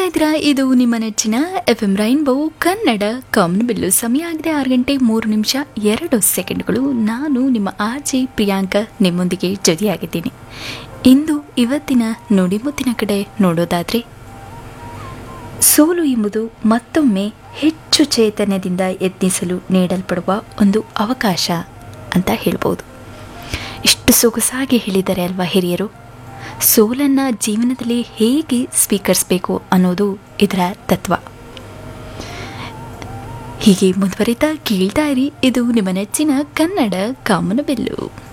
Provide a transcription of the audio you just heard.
ಇದ್ದೀರಾ ಇದು ನಿಮ್ಮ ನೆಚ್ಚಿನ ಎಫ್ ಎಂ ರೈನ್ಬೋ ಕನ್ನಡ ಕಾಮನ್ ಬಿಲ್ಲು ಸಮಯ ಆಗಿದೆ ಆರು ಗಂಟೆ ಮೂರು ನಿಮಿಷ ಎರಡು ಸೆಕೆಂಡ್ಗಳು ನಾನು ನಿಮ್ಮ ಆಜೆ ಪ್ರಿಯಾಂಕ ನಿಮ್ಮೊಂದಿಗೆ ಜೊತೆಯಾಗಿದ್ದೀನಿ ಇಂದು ಇವತ್ತಿನ ನುಡಿಮುತ್ತಿನ ಕಡೆ ನೋಡೋದಾದ್ರೆ ಸೋಲು ಎಂಬುದು ಮತ್ತೊಮ್ಮೆ ಹೆಚ್ಚು ಚೇತನ್ಯದಿಂದ ಯತ್ನಿಸಲು ನೀಡಲ್ಪಡುವ ಒಂದು ಅವಕಾಶ ಅಂತ ಹೇಳ್ಬೋದು ಇಷ್ಟು ಸೊಗಸಾಗಿ ಹೇಳಿದ್ದಾರೆ ಅಲ್ವಾ ಹಿರಿಯರು ಸೋಲನ್ನ ಜೀವನದಲ್ಲಿ ಹೇಗೆ ಸ್ವೀಕರಿಸಬೇಕು ಅನ್ನೋದು ಇದರ ತತ್ವ ಹೀಗೆ ಮುಂದುವರಿತಾ ಕೇಳ್ತಾ ಇರಿ ಇದು ನಿಮ್ಮ ನೆಚ್ಚಿನ ಕನ್ನಡ ಕಾಮನಬೆಲ್ಲು